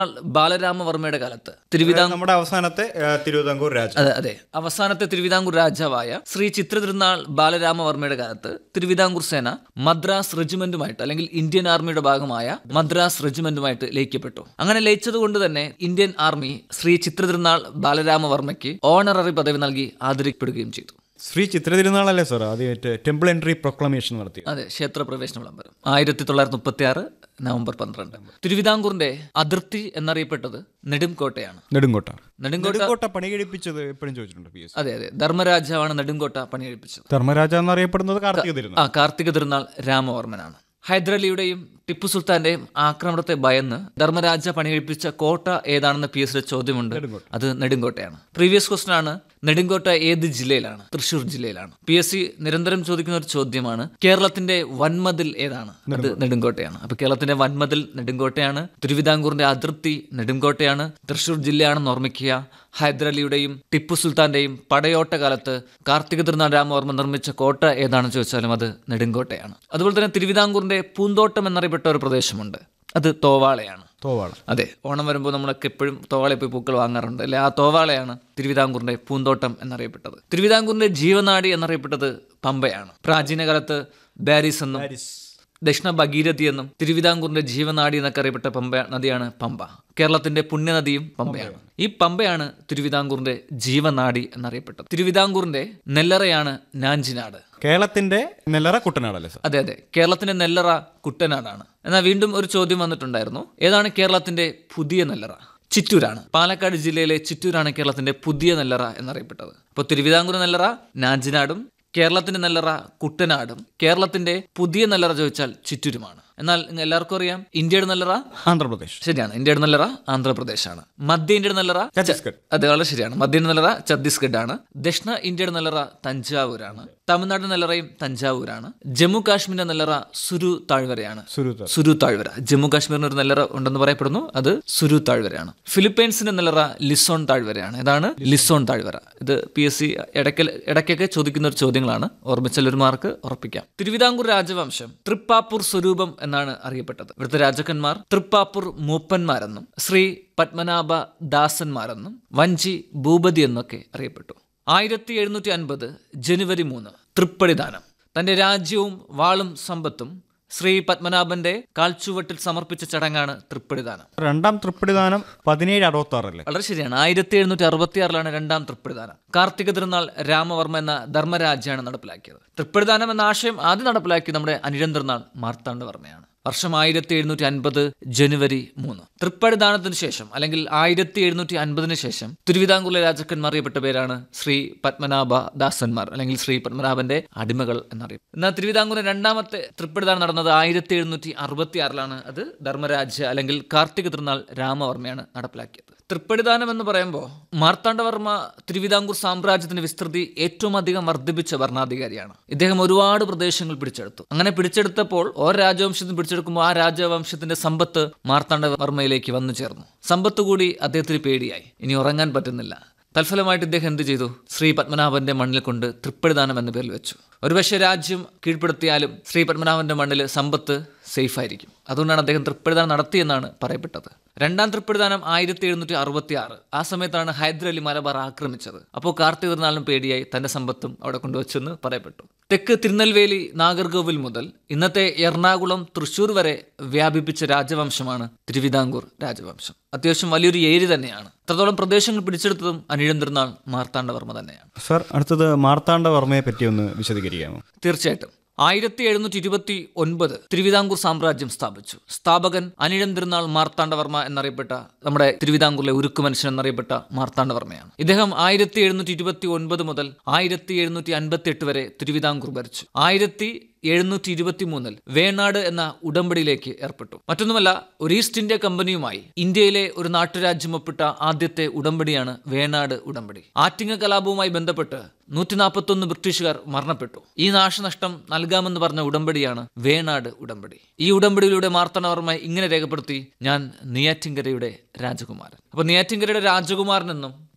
ബാലരാമവർമ്മയുടെ കാലത്ത് തിരുവിതാംകൂർ നമ്മുടെ അവസാനത്തെ ആ, തിരുവിതാംകൂർ രാജ അതെ അതെ അവസാനത്തെ തിരുവിതാംകൂർ രാജാവായ ശ്രീ ചിത്രതിരുനാൾ ബാലരാമവർമ്മയുടെ കാലത്ത് തിരുവിതാംകൂർ സേന മദ്രാസ് റെജിമെന്റുമായിട്ട് അല്ലെങ്കിൽ ഇന്ത്യൻ ആർമിയുടെ ഭാഗമായ മദ്രാസ് റെജിമെന്റുമായിട്ട് ലയിക്കപ്പെട്ടു അങ്ങനെ ലയിച്ചതുകൊണ്ട് തന്നെ ഇന്ത്യൻ ആർമി ശ്രീ ചിത്രതിരുനാൾ ബാലരാമവർമ്മയ്ക്ക് ഓണററി പദവി നൽകി ആദരിക്കപ്പെടുകയും ചെയ്തു ശ്രീ ചിത്രതിരുനാളല്ലേ സാർ ആദ്യമായിട്ട് ടെമ്പിൾ എൻട്രി പ്രൊക്ലമേഷൻ നടത്തി അതെ ക്ഷേത്ര പ്രവേശന വിളംബരം ആയിരത്തി തൊള്ളായിരത്തി മുപ്പത്തി ആറ് നവംബർ പന്ത്രണ്ട് തിരുവിതാംകൂറിന്റെ അതിർത്തി എന്നറിയപ്പെട്ടത് നെടുംകോട്ടയാണ് നെടുങ്കോട്ട നെടുങ്കോട്ട നെടുങ്കോട്ട പണി കഴിപ്പിച്ചത് എപ്പോഴും ചോദിച്ചിട്ടുണ്ട് പി എസ് അതെ അതെ ധർമ്മരാജാവാണ് നെടുങ്കോട്ട പണികഴിപ്പിച്ചത് ധർമ്മരാജ എന്നറിയപ്പെടുന്നത് കാർത്തിക തിരുനാൾ ആ കാർത്തിക തിരുനാൾ രാമവർമ്മനാണ് ഹൈദരലിയുടെയും ടിപ്പു സുൽത്താന്റെയും ആക്രമണത്തെ ഭയന്ന് ധർമ്മരാജ പണികഴിപ്പിച്ച കോട്ട ഏതാണെന്ന് പി എസ് ചോദ്യമുണ്ട് അത് നെടുങ്കോട്ടയാണ് പ്രീവിയസ് ക്വസ്റ്റൻ ആണ് നെടുങ്കോട്ട ഏത് ജില്ലയിലാണ് തൃശൂർ ജില്ലയിലാണ് പി എസ് സി നിരന്തരം ചോദിക്കുന്ന ഒരു ചോദ്യമാണ് കേരളത്തിന്റെ വൻമതിൽ ഏതാണ് അത് നെടുങ്കോട്ടയാണ് അപ്പൊ കേരളത്തിന്റെ വൻമതിൽ നെടുങ്കോട്ടയാണ് തിരുവിതാംകൂറിന്റെ അതിർത്തി നെടുങ്കോട്ടയാണ് തൃശൂർ ജില്ലയാണെന്ന് ഓർമ്മിക്കുക ഹൈദരലിയുടെയും ടിപ്പു സുൽത്താന്റെയും പടയോട്ട കാലത്ത് കാർത്തിക തിരുനാൾ രാമവർമ്മ നിർമ്മിച്ച കോട്ട ഏതാണെന്ന് ചോദിച്ചാലും അത് നെടുങ്കോട്ടയാണ് അതുപോലെ തന്നെ തിരുവിതാംകൂറിന്റെ പൂന്തോട്ടം എന്നറിയപ്പെട്ട ഒരു പ്രദേശമുണ്ട് അത് തോവാളയാണ് തോവാള അതെ ഓണം വരുമ്പോൾ നമ്മളൊക്കെ എപ്പോഴും തോവാളയിൽ പോയി പൂക്കൾ വാങ്ങാറുണ്ട് അല്ലെ ആ തോവാളയാണ് തിരുവിതാംകൂറിന്റെ പൂന്തോട്ടം എന്നറിയപ്പെട്ടത് തിരുവിതാംകൂറിന്റെ ജീവനാടി എന്നറിയപ്പെട്ടത് പമ്പയാണ് പ്രാചീന കാലത്ത് ബാരിസ് എന്നും ദക്ഷിണ ഭഗീരഥി എന്നും തിരുവിതാംകൂറിന്റെ ജീവനാടി എന്നൊക്കെ അറിയപ്പെട്ട പമ്പ നദിയാണ് പമ്പ കേരളത്തിന്റെ പുണ്യനദിയും പമ്പയാണ് ഈ പമ്പയാണ് തിരുവിതാംകൂറിന്റെ ജീവനാടി എന്നറിയപ്പെട്ടത് തിരുവിതാംകൂറിന്റെ നെല്ലറയാണ് നാഞ്ചിനാട് കേരളത്തിന്റെ നെല്ലറ കുട്ടനാടല്ലേ സാർ അതെ അതെ കേരളത്തിന്റെ നെല്ലറ കുട്ടനാടാണ് എന്നാൽ വീണ്ടും ഒരു ചോദ്യം വന്നിട്ടുണ്ടായിരുന്നു ഏതാണ് കേരളത്തിന്റെ പുതിയ നെല്ലറ ചിറ്റൂരാണ് പാലക്കാട് ജില്ലയിലെ ചിറ്റൂരാണ് കേരളത്തിന്റെ പുതിയ നെല്ലറ എന്നറിയപ്പെട്ടത് അപ്പോൾ തിരുവിതാംകൂർ നെല്ലറ നാഞ്ചിനാടും കേരളത്തിന്റെ നെല്ലറ കുട്ടനാടും കേരളത്തിന്റെ പുതിയ നെല്ലറ ചോദിച്ചാൽ ചിറ്റൂരുമാണ് എന്നാൽ ഇങ്ങ് എല്ലാവർക്കും അറിയാം ഇന്ത്യയുടെ നെല്ലറ ആന്ധ്രാപ്രദേശ് ശരിയാണ് ഇന്ത്യയുടെ നെല്ലറ ആന്ധ്രാപ്രദേശാണ് മധ്യ ഇന്ത്യയുടെ നെല്ലറ ഛത്തീസ്ഗഡ് അത് വളരെ ശരിയാണ് മധ്യ ഇന്ത്യയുടെ നെല്ലറ ഛത്തീസ്ഗഡ് ആണ് ദക്ഷിണ ഇന്ത്യയുടെ നെല്ലറ തഞ്ചാവൂരാണ് തമിഴ്നാട് നെല്ലറയും തഞ്ചാവൂരാണ് ജമ്മു കാശ്മീരിന്റെ നെല്ലറ സുരു താഴ്വരയാണ് സുരുത സുരു താഴ്വര ജമ്മു കാശ്മീരിന് ഒരു നെല്ലറ ഉണ്ടെന്ന് പറയപ്പെടുന്നു അത് സുരു താഴ്വരയാണ് ഫിലിപ്പൈൻസിന്റെ നെല്ലറ ലിസോൺ താഴ്വരയാണ് ഇതാണ് ലിസോൺ താഴ്വര ഇത് പി എസ് സി ഇടയ്ക്ക് ഇടയ്ക്കൊക്കെ ചോദിക്കുന്ന ഒരു ചോദ്യങ്ങളാണ് ഓർമ്മിച്ചാൽ ഒരു മാർക്ക് ഉറപ്പിക്കാം തിരുവിതാംകൂർ രാജവംശം തൃപ്പാപ്പൂർ സ്വരൂപം എന്നാണ് അറിയപ്പെട്ടത് ഇവിടുത്തെ രാജാക്കന്മാർ തൃപ്പാപ്പൂർ മൂപ്പന്മാരെന്നും ശ്രീ പത്മനാഭ ദാസന്മാരെന്നും വഞ്ചി ഭൂപതി എന്നൊക്കെ അറിയപ്പെട്ടു ആയിരത്തി എഴുന്നൂറ്റി അൻപത് ജനുവരി മൂന്ന് തൃപ്പടിദാനം തന്റെ രാജ്യവും വാളും സമ്പത്തും ശ്രീ പത്മനാഭന്റെ കാൽച്ചുവട്ടിൽ സമർപ്പിച്ച ചടങ്ങാണ് തൃപ്പടിദാനം രണ്ടാം തൃപ്പടിദാനം പതിനേഴ് അറുപത്തി ആറല്ലേ വളരെ ശരിയാണ് ആയിരത്തി എഴുന്നൂറ്റി അറുപത്തിയാറിലാണ് രണ്ടാം തൃപ്പടിദാനം കാർത്തിക തിരുനാൾ രാമവർമ്മ എന്ന ധർമ്മരാജയാണ് നടപ്പിലാക്കിയത് തൃപ്പടിദാനം എന്ന ആശയം ആദ്യം നടപ്പിലാക്കിയത് നമ്മുടെ അനിഴം തിരുനാൾ മാർത്താണ്ഡവർമ്മയാണ് വർഷം ആയിരത്തി എഴുന്നൂറ്റി അൻപത് ജനുവരി മൂന്ന് തൃപ്പടിദാനത്തിന് ശേഷം അല്ലെങ്കിൽ ആയിരത്തി എഴുന്നൂറ്റി അൻപതിന് ശേഷം തിരുവിതാംകൂറിലെ രാജാക്കന്മാർ അറിയപ്പെട്ട പേരാണ് ശ്രീ പത്മനാഭ ദാസന്മാർ അല്ലെങ്കിൽ ശ്രീ പത്മനാഭന്റെ അടിമകൾ എന്നറിയും എന്നാൽ തിരുവിതാംകൂറിലെ രണ്ടാമത്തെ തൃപ്പടിദാനം നടന്നത് ആയിരത്തി എഴുന്നൂറ്റി അറുപത്തി ആറിലാണ് അത് ധർമ്മരാജ അല്ലെങ്കിൽ കാർത്തിക തിരുനാൾ രാമവർമ്മയാണ് നടപ്പിലാക്കിയത് തൃപ്പടിദാനം എന്ന് പറയുമ്പോൾ മാർത്താണ്ഡവർമ്മ തിരുവിതാംകൂർ സാമ്രാജ്യത്തിന്റെ വിസ്തൃതി ഏറ്റവും അധികം വർദ്ധിപ്പിച്ച ഭരണാധികാരിയാണ് ഇദ്ദേഹം ഒരുപാട് പ്രദേശങ്ങൾ പിടിച്ചെടുത്തു അങ്ങനെ പിടിച്ചെടുത്തപ്പോൾ ഓരോ രാജവംശത്തിന് പിടിച്ചെടുക്കുമ്പോൾ ആ രാജവംശത്തിന്റെ സമ്പത്ത് മാർത്താണ്ഡവർമ്മയിലേക്ക് വന്നു ചേർന്നു സമ്പത്ത് കൂടി അദ്ദേഹത്തിന് പേടിയായി ഇനി ഉറങ്ങാൻ പറ്റുന്നില്ല തൽഫലമായിട്ട് ഇദ്ദേഹം എന്ത് ചെയ്തു ശ്രീ പത്മനാഭന്റെ മണ്ണിൽ കൊണ്ട് തൃപ്പടിദാനം എന്ന പേരിൽ വെച്ചു ഒരുപക്ഷെ രാജ്യം കീഴ്പ്പെടുത്തിയാലും ശ്രീ പത്മനാഭന്റെ മണ്ണിൽ സമ്പത്ത് സേഫ് ആയിരിക്കും അതുകൊണ്ടാണ് അദ്ദേഹം തൃപ്പടിദാനം നടത്തിയെന്നാണ് പറയപ്പെട്ടത് രണ്ടാം തൃപ്പടിദാനം ആയിരത്തി എഴുന്നൂറ്റി അറുപത്തി ആറ് ആ സമയത്താണ് ഹൈദരലി മലബാർ ആക്രമിച്ചത് അപ്പോൾ കാർത്തിക തിരുനാളിനും പേടിയായി തന്റെ സമ്പത്തും അവിടെ കൊണ്ടുവച്ചെന്ന് പറയപ്പെട്ടു തെക്ക് തിരുനെൽവേലി നാഗർകോവിൽ മുതൽ ഇന്നത്തെ എറണാകുളം തൃശൂർ വരെ വ്യാപിപ്പിച്ച രാജവംശമാണ് തിരുവിതാംകൂർ രാജവംശം അത്യാവശ്യം വലിയൊരു ഏരി തന്നെയാണ് അത്രത്തോളം പ്രദേശങ്ങൾ പിടിച്ചെടുത്തതും അനിഴം തിരുനാൾ മാർത്താണ്ഡവർമ്മ തന്നെയാണ് സാർ അടുത്തത് മാർത്താണ്ഡവർമ്മയെ പറ്റി ഒന്ന് വിശദീകരിക്കാമോ തീർച്ചയായിട്ടും ആയിരത്തി എഴുന്നൂറ്റി ഇരുപത്തി ഒൻപത് തിരുവിതാംകൂർ സാമ്രാജ്യം സ്ഥാപിച്ചു സ്ഥാപകൻ അനിഴം തിരുനാൾ മാർത്താണ്ഡവർമ്മ എന്നറിയപ്പെട്ട നമ്മുടെ തിരുവിതാംകൂറിലെ ഉരുക്കു മനുഷ്യൻ എന്നറിയപ്പെട്ട മാർത്താണ്ഡവർമ്മയാണ് ഇദ്ദേഹം ആയിരത്തി എഴുന്നൂറ്റി ഇരുപത്തി ഒൻപത് മുതൽ ആയിരത്തി എഴുന്നൂറ്റി അൻപത്തി എട്ട് വരെ തിരുവിതാംകൂർ ഭരിച്ചു ആയിരത്തി എഴുന്നൂറ്റി ഇരുപത്തി മൂന്നിൽ വേണാട് എന്ന ഉടമ്പടിയിലേക്ക് ഏർപ്പെട്ടു മറ്റൊന്നുമല്ല ഒരു ഈസ്റ്റ് ഇന്ത്യ കമ്പനിയുമായി ഇന്ത്യയിലെ ഒരു നാട്ടുരാജ്യം ഒപ്പിട്ട ആദ്യത്തെ ഉടമ്പടിയാണ് വേണാട് ഉടമ്പടി ആറ്റിങ്ങ കലാപവുമായി ബന്ധപ്പെട്ട് നൂറ്റി നാൽപ്പത്തൊന്ന് ബ്രിട്ടീഷുകാർ മരണപ്പെട്ടു ഈ നാശനഷ്ടം നൽകാമെന്ന് പറഞ്ഞ ഉടമ്പടിയാണ് വേണാട് ഉടമ്പടി ഈ ഉടമ്പടിയിലൂടെ മാർത്തണവർമ്മ ഇങ്ങനെ രേഖപ്പെടുത്തി ഞാൻ നെയ്യാറ്റിങ്കരയുടെ രാജകുമാരൻ അപ്പൊ നെയ്യാറ്റിങ്കരയുടെ രാജകുമാരൻ എന്നും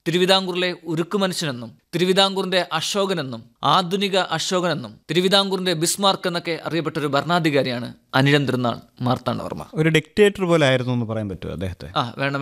തിരുവിതാംകൂറിലെ ഉരുക്കു മനുഷ്യനെന്നും തിരുവിതാംകൂറിന്റെ അശോകനെന്നും ആധുനിക അശോകനെന്നും തിരുവിതാംകൂറിന്റെ ബിസ്മാർക്ക് എന്നൊക്കെ അറിയപ്പെട്ട ഒരു ഭരണാധികാരിയാണ് അനിഴം തിരുനാൾ മാർത്താണ്ഡവർമ്മ ഒരു ഡിക്റ്റേറ്റർ പോലെ ആയിരുന്നു എന്ന് പറയാൻ പറ്റുമോ അദ്ദേഹത്തെ ആ വേണം